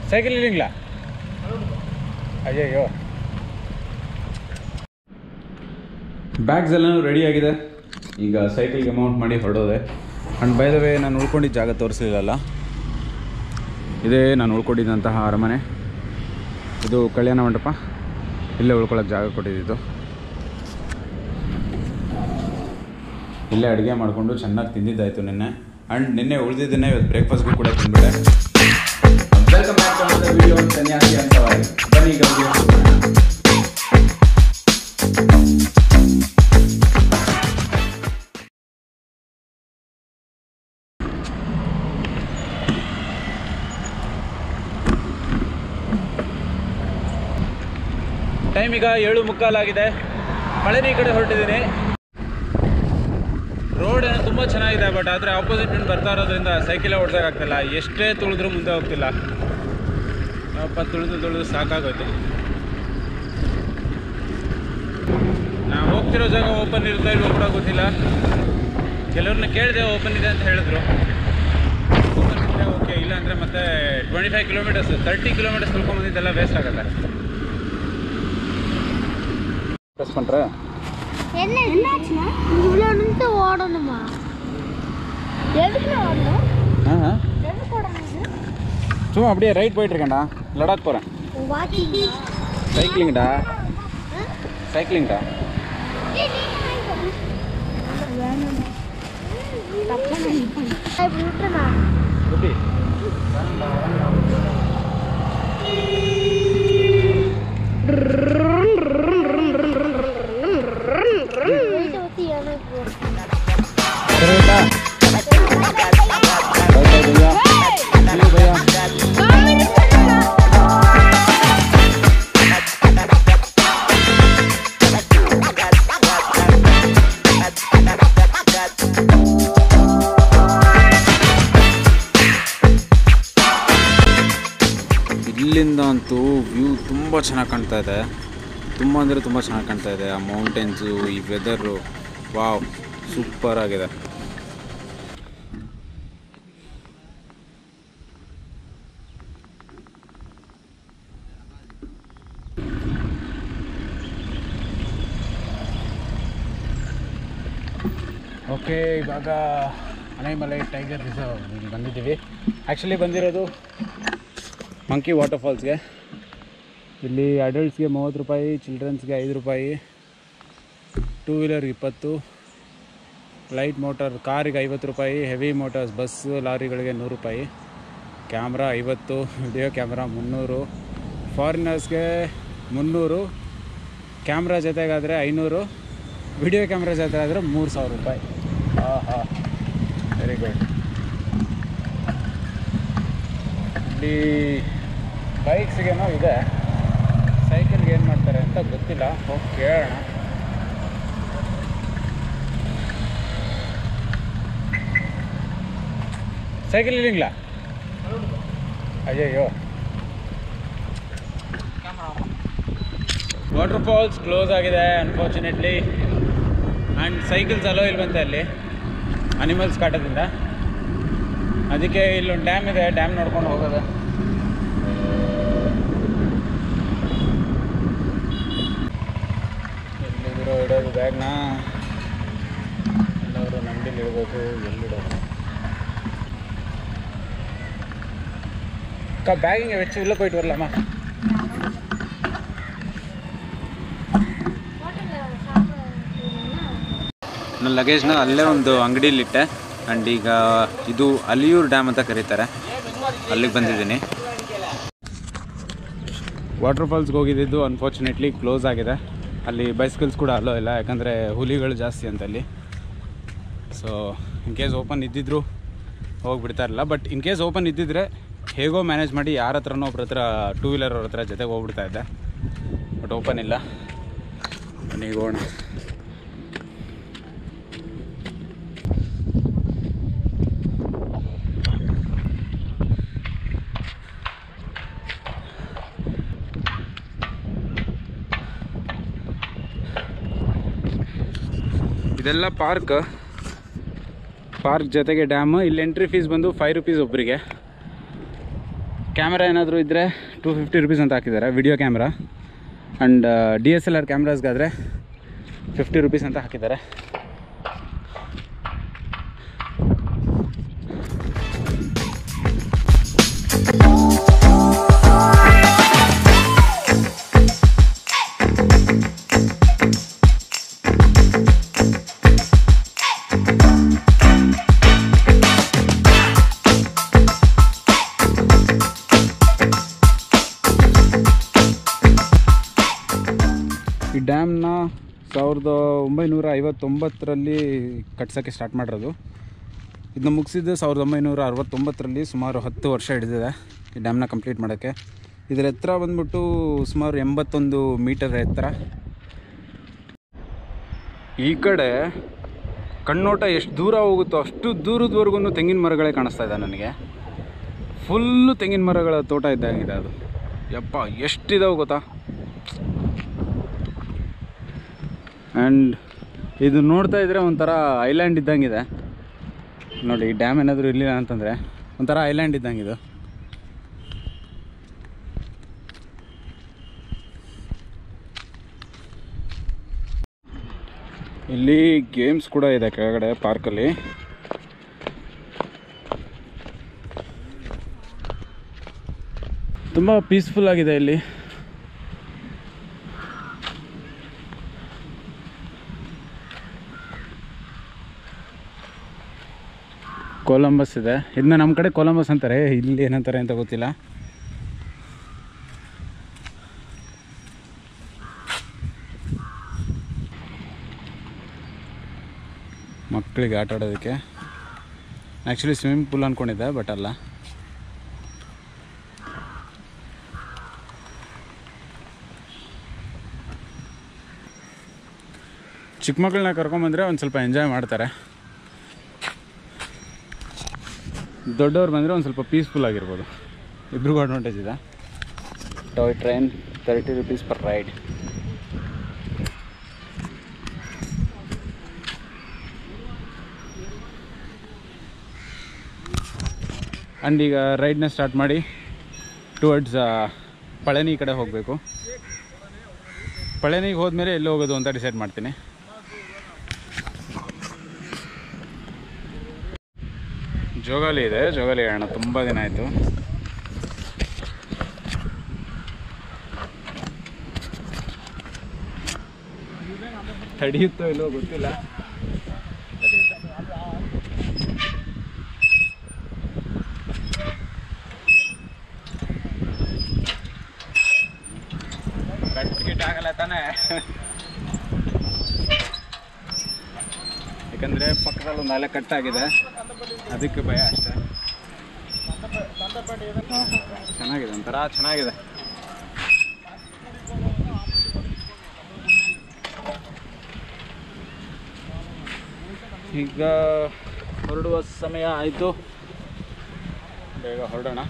Cycle ಇಲ್ಲಿಂಗ್ಲಾ ಅಯ್ಯಯ್ಯೋ bags ಎಲ್ಲನೂ ರೆಡಿ ಆಗಿದೆ ಈಗ ಸೈಕಲ್ಗೆ ಅಮೌಂಟ್ ಮಾಡಿ ಹೊರಡೋದೆ ಆ್ಯಂಡ್ ಬೈ ದ ವೇ ನಾನು ಉಳ್ಕೊಂಡಿದ್ದ ಜಾಗ ತೋರಿಸಲಿಲ್ಲಲ್ಲ ಇದೇ ನಾನು ಉಳ್ಕೊಂಡಿದ್ದಂತಹ ಅರಮನೆ ಇದು ಕಲ್ಯಾಣ ಮಂಟಪ ಇಲ್ಲೇ ಉಳ್ಕೊಳ್ಳೋಕೆ ಜಾಗ ಕೊಟ್ಟಿದ್ದು ಇಲ್ಲೇ ಅಡುಗೆ ಮಾಡಿಕೊಂಡು ಚೆನ್ನಾಗಿ ತಿಂದಿದ್ದಾಯಿತು ನಿನ್ನೆ ಆ್ಯಂಡ್ ನಿನ್ನೆ ಉಳಿದಿದ್ದನ್ನೇ ಇವತ್ತು ಬ್ರೇಕ್ಫಾಸ್ಟ್ಗೂ ಕೂಡ ತಿಂದ್ಬಿಟ್ಟೆ welcome back to another video ಸನ್ಯಾಸಿ ಅಂತ ಬನ್ನಿ ಈಗ video ಶುರು ಮಾಡೋಣ. ಟೈಮ್ ಈಗ ಏಳು ಮುಕ್ಕಾಲಾಗಿದೆ ಪಳನಿ ಕಡೆ ಹೊರಟಿದ್ದೀನಿ ರೋಡ್ ಏನೋ ತುಂಬ ಚೆನ್ನಾಗಿದೆ ಬಟ್ ಆದರೆ ಆಪೋಸಿಟ್ ಬರ್ತಾ ಇರೋದ್ರಿಂದ ಸೈಕಲೇ ಓಡ್ಸೋಕ್ಕಾಗ್ತಿಲ್ಲ ಎಷ್ಟೇ ತುಳಿದ್ರೂ ಮುಂದೆ ಹೋಗ್ತಿಲ್ಲ ಅಪ್ಪ ತುಳಿದು ತುಳಿದು ಸಾಕಾಗೋಯ್ತು ನಾವು ಹೋಗ್ತಿರೋ ಜಾಗ ಓಪನ್ ಇರುತ್ತಾ ಇಲ್ವೋ ಕೂಡ ಗೊತ್ತಿಲ್ಲ ಕೆಲವ್ರನ್ನ ಕೇಳಿದೆ ಓಪನ್ ಇದೆ ಅಂತ ಹೇಳಿದ್ರು ಓಪನ್ ಇದೆ ಓಕೆ ಇಲ್ಲ ಅಂದರೆ ಮತ್ತೆ twenty five kilometres thirty kilometres ತಿಳ್ಕೊಂಬಂದಿದ್ದೆಲ್ಲ ವೇಸ್ಟ್ ಆಗುತ್ತೆ ப்ரெஸ் பண்ணுறேன் என்ன என்னாச்சுன்னா இவ்வளோ நிமிஷத்து ஓடணுமா எதுக்கு ஓடணும் ஆ எதுக்கு ஓடணும் சும்மா அப்படியே ரைட் போயிட்டுருக்கேன்டா லடாக் போகிறேன் வாக்கிங் சைக்கிளிங்டா சைக்கிளிங்டா இப்படி விட்டுனா எப்படி வெயிட்ட ஊற்றி எனக்கு சரி ரைட்டா ரைட் ரைட் भैया जी भैया ಇಲ್ಲಿಂದ ಅಂತೂ ವ್ಯೂ ತುಂಬ ಚೆನ್ನಾಗಿ ಕಾಣ್ತಾ ಇದೆ ತುಂಬ ಅಂದರೆ ತುಂಬ ಚೆನ್ನಾಗಿ ಕಾಣ್ತಾ ಇದೆ ಆ ಮೌಂಟೇನ್ಸು ಈ ವೆದರು ವಾವ್ ಸೂಪರ್ ಆಗಿದೆ ಓಕೆ ಇವಾಗ ಅನೈಮಲೈ ಟೈಗರ್ ರಿಸರ್ವ್ ಇಲ್ಲಿ ಬಂದಿದ್ದೀವಿ ಆ್ಯಕ್ಚುಲಿ ಬಂದಿರೋದು ಮಂಕಿ ವಾಟರ್ ಫಾಲ್ಸ್ಗೆ ಇಲ್ಲಿ ಅಡಲ್ಟ್ಸ್ಗೆ ಮೂವತ್ತು ರೂಪಾಯಿ ಚಿಲ್ಡ್ರನ್ಸ್ಗೆ ಐದು ರೂಪಾಯಿ ಟೂ ವೀಲರ್ಗೆ ಇಪ್ಪತ್ತು ಲೈಟ್ ಮೋಟರ್ ಕಾರಿಗೆ ಐವತ್ತು ರೂಪಾಯಿ ಹೆವಿ ಮೋಟರ್ಸ್ ಬಸ್ ಲಾರಿಗಳಿಗೆ ನೂರು ರೂಪಾಯಿ ಕ್ಯಾಮ್ರಾ ಐವತ್ತು ವಿಡಿಯೋ ಕ್ಯಾಮ್ರಾ ಮುನ್ನೂರು ಫಾರಿನರ್ಸ್ಗೆ ಮುನ್ನೂರು ಕ್ಯಾಮ್ರಾ ಜೊತೆಗಾದರೆ ಐನೂರು ವಿಡಿಯೋ ಕ್ಯಾಮ್ರಾ ಜೊತೆ ಆದರೆ ಮೂರು ಸಾವಿರ ರೂಪಾಯಿ ಹಾಂ ಹಾಂ ವೆರಿ ಗುಡ್ ಇಲ್ಲಿ ಬೈಕ್ಸ್ಗೇನೋ ಇದೆ ಸೈಕಲ್ಗೆ ಏನು ಮಾಡ್ತಾರೆ ಅಂತ ಗೊತ್ತಿಲ್ಲ ಹೋಗಿ ಕೇಳೋಣ ಸೈಕಲ್ ಇಲ್ಲಿಂಗ್ಲಾ ಅಯ್ಯಯ್ಯೋ ವಾಟರ್ ಫಾಲ್ಸ್ ಕ್ಲೋಸ್ ಆಗಿದೆ ಅನ್ಫಾರ್ಚುನೇಟ್ಲಿ ಆ್ಯಂಡ್ ಸೈಕಲ್ಸ್ ಅಲೋ ಇಲ್ವಂತೆ ಅಲ್ಲಿ ಅನಿಮಲ್ಸ್ ಕಾಟದಿಂದ ಅದಕ್ಕೆ ಇಲ್ಲೊಂದು ಡ್ಯಾಮ್ ಇದೆ ಡ್ಯಾಮ್ ನೋಡ್ಕೊಂಡು ಹೋಗೋದು ಎಲ್ಲಿದ್ರು ಇಡೋದು ಬ್ಯಾಗ್ನ ಎಲ್ಲವರು ನಂಬಿಲಿ ಇಡಬೇಕು ಎಲ್ಲಿಡೋದು அக்கா பேக் இங்கே வச்சு உள்ளே போயிட்டு வரலாமா ನನ್ನ ಲಗೇಜ್ನ ಅಲ್ಲೇ ಒಂದು ಅಂಗಡಿಲಿಟ್ಟೆ ಆ್ಯಂಡ್ ಈಗ ಇದು ಅಲಿಯೂರು ಡ್ಯಾಮ್ ಅಂತ ಕರೀತಾರೆ ಅಲ್ಲಿಗೆ ಬಂದಿದ್ದೀನಿ ವಾಟರ್ ಫಾಲ್ಸ್ಗೆ ಹೋಗಿದ್ದು ಅನ್ಫಾರ್ಚುನೇಟ್ಲಿ ಕ್ಲೋಸ್ ಆಗಿದೆ ಅಲ್ಲಿ ಬೈಸ್ಕಲ್ಸ್ ಕೂಡ ಅಲ್ಲೋ ಇಲ್ಲ ಯಾಕಂದರೆ ಹುಲಿಗಳು ಜಾಸ್ತಿ ಅಂತ ಅಲ್ಲಿ ಸೊ ಇನ್ ಕೇಸ್ ಓಪನ್ ಇದ್ದಿದ್ರು ಹೋಗ್ಬಿಡ್ತಾ ಇರಲಿಲ್ಲ ಬಟ್ ಇನ್ ಕೇಸ್ ಓಪನ್ ಇದ್ದಿದ್ರೆ ಹೇಗೋ ಮ್ಯಾನೇಜ್ ಮಾಡಿ ಯಾರ ಹತ್ರನೋ ಒಬ್ರ ಹತ್ರ ಟೂ ವೀಲರ್ ಅವ್ರ ಹತ್ರ ಜೊತೆಗೆ ಹೋಗ್ಬಿಡ್ತಾ ಇದ್ದೆ ಬಟ್ ಓಪನ್ ಇಲ್ಲ ಮನೆಗೆ ಹೋಗೋಣ ಇದೆಲ್ಲ ಪಾರ್ಕ್ ಪಾರ್ಕ್ ಜೊತೆಗೆ ಡ್ಯಾಮ್ ಇಲ್ಲಿ ಎಂಟ್ರಿ ಫೀಸ್ ಬಂದು ಫೈವ್ ರುಪೀಸ್ ಒಬ್ಬರಿಗೆ ಕ್ಯಾಮ್ರಾ ಏನಾದರೂ ಇದ್ದರೆ ಟೂ ಫಿಫ್ಟಿ ರುಪೀಸ್ ಅಂತ ಹಾಕಿದ್ದಾರೆ video camera and D S L R ಕ್ಯಾಮ್ರಾಸ್ಗಾದರೆ ಫಿಫ್ಟಿ ರುಪೀಸ್ ಅಂತ ಹಾಕಿದ್ದಾರೆ ಈ ಡ್ಯಾಮ್ನ ಸಾವಿರದ ಒಂಬೈನೂರ ಐವತ್ತೊಂಬತ್ತರಲ್ಲಿ ಕಟ್ಸೋಕ್ಕೆ ಸ್ಟಾರ್ಟ್ ಮಾಡಿರೋದು ಇದನ್ನ ಮುಗಿಸಿದ್ದು ಸಾವಿರದ ಒಂಬೈನೂರ ಅರವತ್ತೊಂಬತ್ತರಲ್ಲಿ ಸುಮಾರು ಹತ್ತು ವರ್ಷ ಹಿಡಿದಿದೆ ಈ ಡ್ಯಾಮ್ನ ಕಂಪ್ಲೀಟ್ ಮಾಡೋಕ್ಕೆ ಇದರ ಎತ್ತರ ಬಂದ್ಬಿಟ್ಟು ಸುಮಾರು ಎಂಬತ್ತೊಂದು ಮೀಟರ್ ಎತ್ತರ ಈ ಕಡೆ ಕಣ್ಣೋಟ ಎಷ್ಟು ದೂರ ಹೋಗುತ್ತೋ ಅಷ್ಟು ದೂರದವರೆಗೂ ತೆಂಗಿನ ಮರಗಳೇ ಕಾಣಿಸ್ತಾ ಇದೆ ನನಗೆ ಫುಲ್ಲು ತೆಂಗಿನ ಮರಗಳ ತೋಟ ಇದ್ದಾಗಿದೆ ಅದು ಯಪ್ಪ ಎಷ್ಟಿದಾವೆ ಗೊತ್ತಾ ಆ್ಯಂಡ್ ಇದು ನೋಡ್ತಾ ಇದ್ರೆ ಒಂಥರ ಐಲ್ಯಾಂಡ್ ಇದ್ದಂಗಿದೆ ನೋಡಿ ಈ ಡ್ಯಾಮ್ ಏನಾದರೂ ಇರಲಿಲ್ಲ ಅಂತಂದರೆ ಒಂಥರ ಐಲ್ಯಾಂಡ್ ಇದ್ದಂಗಿದು ಇಲ್ಲಿ ಗೇಮ್ಸ್ ಕೂಡ ಇದೆ ಕೆಳಗಡೆ ಪಾರ್ಕಲ್ಲಿ ತುಂಬ ಪೀಸ್ಫುಲ್ ಆಗಿದೆ ಇಲ್ಲಿ ಕೊಲಂಬಸ್ ಇದೆ ಇದನ್ನ ನಮ್ಮ ಕಡೆ ಕೊಲಂಬಸ್ ಅಂತಾರೆ ಇಲ್ಲಿ ಏನಂತಾರೆ ಅಂತ ಗೊತ್ತಿಲ್ಲ ಮಕ್ಕಳಿಗೆ ಆಟ ಆಡೋದಕ್ಕೆ ಆ್ಯಕ್ಚುಲಿ ಸ್ವಿಮ್ಮಿಂಗ್ ಪೂಲ್ ಅಂದ್ಕೊಂಡಿದ್ದೆ ಬಟ್ ಅಲ್ಲ ಚಿಕ್ಕ ಮಕ್ಕಳನ್ನ ಕರ್ಕೊಂಬಂದರೆ ಒಂದು ಸ್ವಲ್ಪ ಎಂಜಾಯ್ ಮಾಡ್ತಾರೆ ದೊಡ್ಡವ್ರು ಬಂದರೆ ಒಂದು ಸ್ವಲ್ಪ ಪೀಸ್ಫುಲ್ ಆಗಿರ್ಬೋದು ಇಬ್ರಿಗೂ ಅಡ್ವಾಂಟೇಜ್ ಇದೆ toy train thirty rupees per ride and ಈಗ ರೈಡ್ನ ಸ್ಟಾರ್ಟ್ ಮಾಡಿ ಟುವರ್ಡ್ಸ್ ಪಳನಿ ಕಡೆ ಹೋಗಬೇಕು ಪಳನಿಗೆ ಹೋದ್ಮೇಲೆ ಎಲ್ಲಿ ಹೋಗೋದು ಅಂತ ಡಿಸೈಡ್ ಮಾಡ್ತೀನಿ ಜೋಗಾಲಿ ಇದೆ ಜೋಗಾಲಿ ಹೇಳೋಣ ತುಂಬ ದಿನ ಆಯಿತು ತಡೆಯುತ್ತೋ ಇಲ್ಲೋ ಗೊತ್ತಿಲ್ಲ ಕಟ್ಗಿಟ್ ಆಗಲ್ಲ ತಾನೇ ಯಾಕಂದರೆ ಪಕ್ಕದಲ್ಲಿ ಒಂದು ಅಲೆ ಕಟ್ಟಾಗಿದೆ ಅದಕ್ಕೆ ಭಯ ಅಷ್ಟೇ ಚೆನ್ನಾಗಿದೆ ಒಂಥರ ಚೆನ್ನಾಗಿದೆ ಈಗ ಹೊರಡುವ ಸಮಯ ಆಯಿತು ಬೇಗ ಹೊರಡೋಣ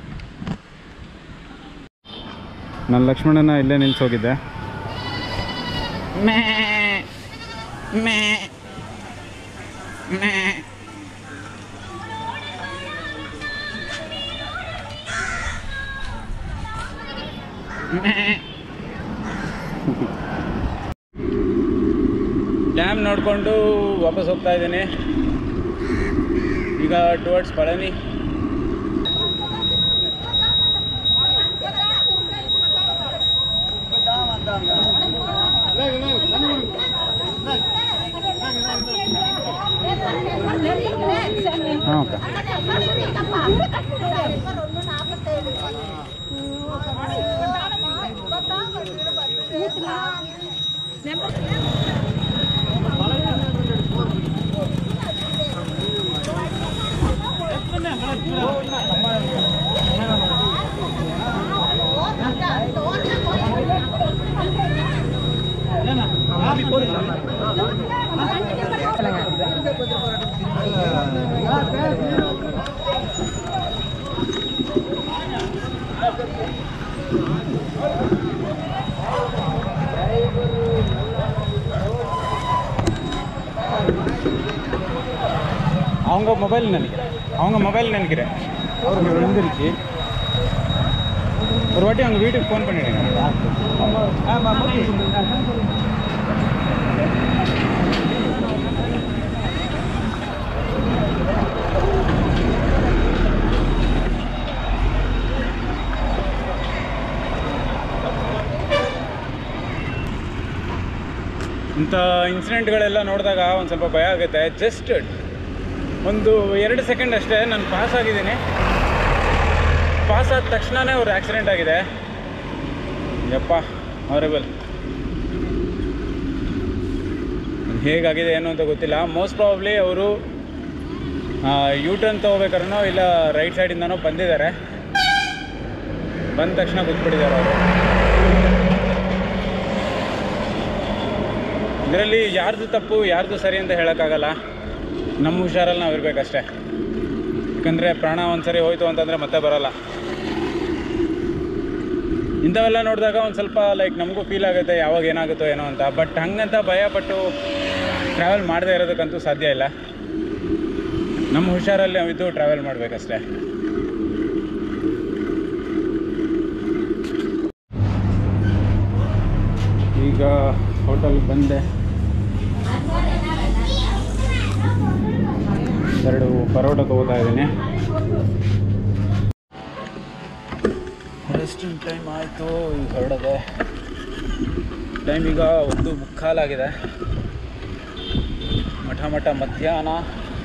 ನಾನು ಲಕ್ಷ್ಮಣನ ಇಲ್ಲೇ ನಿಲ್ಸೋಗಿದ್ದೆ ಮೇ ಮೇ ಮೇ ಡ್ಯಾಮ್ ನೋಡಿಕೊಂಡು ವಾಪಸ್ ಹೋಗ್ತಾ ಇದ್ದೀನಿ ಈಗ ಟುವರ್ಡ್ಸ್ ಪಳನಿ ಹಾಂ ಓಕೆ அவங்க மொபைல் நினைக்கிறேன் அவங்க மொபைல் நினைக்கிறேன் அவருக்கு விழுந்துருச்சு ஒரு வாட்டி அவங்க வீட்டுக்கு ஃபோன் பண்ணிடுங்க ಇಂಥ ಇನ್ಸಿಡೆಂಟ್ಗಳೆಲ್ಲ ನೋಡಿದಾಗ ಒಂದು ಸ್ವಲ್ಪ ಭಯ ಆಗುತ್ತೆ ಜಸ್ಟ್ ಒಂದು ಎರಡು ಸೆಕೆಂಡ್ ಅಷ್ಟೇ ನಾನು ಪಾಸ್ ಆಗಿದ್ದೀನಿ ಪಾಸ್ ಆದ ತಕ್ಷಣವೇ ಅವ್ರು ಆಕ್ಸಿಡೆಂಟ್ ಆಗಿದೆ ಯಪ್ಪ ಹಾರಬಲ್ ಹೇಗಾಗಿದೆ ಏನು ಅಂತ ಗೊತ್ತಿಲ್ಲ ಮೋಸ್ಟ್ ಪ್ರಾಬ್ಲಿ ಅವರು ಯೂ ಟರ್ನ್ ತೊಗೋಬೇಕಾದ್ರೂ ಇಲ್ಲ ರೈಟ್ ಸೈಡಿಂದನೋ ಬಂದಿದ್ದಾರೆ ಬಂದ ತಕ್ಷಣ ಕೂತ್ಬಿಟ್ಟಿದ್ದಾರೆ ಅವರು ಇದರಲ್ಲಿ ಯಾರ್ದು ತಪ್ಪು ಯಾರ್ದು ಸರಿ ಅಂತ ಹೇಳೋಕ್ಕಾಗಲ್ಲ ನಮ್ಮ ಹುಷಾರಲ್ಲಿ ನಾವು ಇರಬೇಕಷ್ಟೇ ಯಾಕಂದರೆ ಪ್ರಾಣ ಒಂದ್ಸರಿ ಹೋಯ್ತು ಅಂತಂದರೆ ಮತ್ತೆ ಬರಲ್ಲ ಇಂಥವೆಲ್ಲ ನೋಡಿದಾಗ ಒಂದು ಸ್ವಲ್ಪ ಲೈಕ್ ನಮಗೂ ಫೀಲ್ ಆಗುತ್ತೆ ಯಾವಾಗ ಏನಾಗುತ್ತೋ ಏನೋ ಅಂತ ಬಟ್ ಹಂಗಂತ ಭಯಪಟ್ಟು ಟ್ರಾವೆಲ್ ಮಾಡದೇ ಇರೋದಕ್ಕಂತೂ ಸಾಧ್ಯ ಇಲ್ಲ ನಮ್ಮ ಹುಷಾರಲ್ಲಿ ನಾವಿದ್ದು ಟ್ರಾವೆಲ್ ಮಾಡಬೇಕಷ್ಟೇ ಈಗ ಹೋಟೆಲ್ ಬಂದೆ ಎರಡು ಪರೋಟ ತಗೋತಾ ಇದ್ದೀನಿ ರೆಸ್ಟಿಂಗ್ ಟೈಮ್ ಆಯಿತು ಈಗ ಹೊರಡದೆ ಟೈಮ್ ಈಗ ಒಂದು ಮುಕ್ಕಾಲಾಗಿದೆ ಮಠ ಮಠ ಮಧ್ಯಾಹ್ನ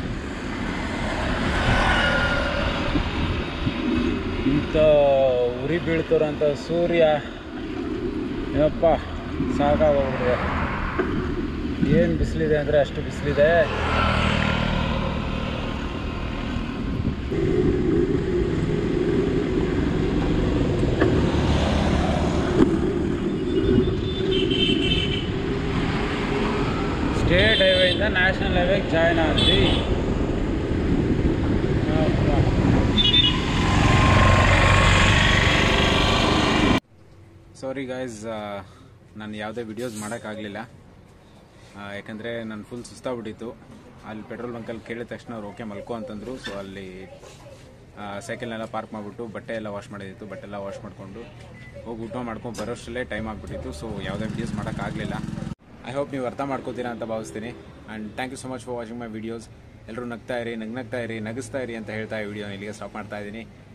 ಇಂಥ ಉರಿ ಬೀಳ್ತಿರೋಂಥ ಸೂರ್ಯ ಏನಪ್ಪ ಸಾಕಾಗೋಗ್ಬಿಟ್ಟಿದೆ ಏನು ಬಿಸಿಲಿದೆ ಅಂದರೆ ಅಷ್ಟು ಬಿಸಿಲಿದೆ ಸ್ಟೇಟ್ ಹೈವೇಯಿಂದ ನ್ಯಾಷನಲ್ ಹೈವೇಗೆ ಜಾಯ್ನ್ ಆದ್ವಿ ಅಪ್ಪ. ಸಾರಿ ಗಾಯ್ಸ್ ನಾನು ಯಾವುದೇ ವಿಡಿಯೋಸ್ ಮಾಡೋಕ್ಕಾಗಲಿಲ್ಲ ಯಾಕಂದರೆ ನಾನು ಫುಲ್ ಸುಸ್ತಾಗ್ಬಿಟ್ಟಿತ್ತು ಅಲ್ಲಿ ಪೆಟ್ರೋಲ್ ಬಂಕಲ್ಲಿ ಕೇಳಿದ ತಕ್ಷಣ ಅವ್ರು ಓಕೆ ಮಲ್ಕೋ ಅಂತಂದರು ಸೊ ಅಲ್ಲಿ ಸೈಕಲ್ನೆಲ್ಲ ಪಾರ್ಕ್ ಮಾಡಿಬಿಟ್ಟು ಬಟ್ಟೆ ಎಲ್ಲ ವಾಶ್ ಮಾಡಿದಿತ್ತು ಬಟ್ಟೆ ಎಲ್ಲ ವಾಶ್ ಮಾಡಿಕೊಂಡು ಹೋಗಿ ಊಟ ಮಾಡ್ಕೊಂಡು ಬರೋಷ್ಟರಲ್ಲೇ ಟೈಮ್ ಆಗಿಬಿಟ್ಟಿತ್ತು ಸೊ ಯಾವುದೇ ವಿಡಿಯೋಸ್ ಮಾಡೋಕ್ಕಾಗಲಿಲ್ಲ ಐ ಹೋಪ್ ನೀವು ಅರ್ಥ ಮಾಡ್ಕೋತೀರಾ ಅಂತ ಭಾವಿಸ್ತೀನಿ and thank you so much for watching my videos ಎಲ್ಲರೂ ನಗ್ತಾ ಇರಿ ನಗ್ ನಗ್ತಾ ಇರಿ ನಗಿಸ್ತಾ ಇರಿ ಅಂತ ಹೇಳ್ತಾ ಈ ವಿಡಿಯೋ ಇಲ್ಲಿಗೆ ಸ್ಟಾಪ್ ಮಾಡ್ತಾ ಇದ್ದೀನಿ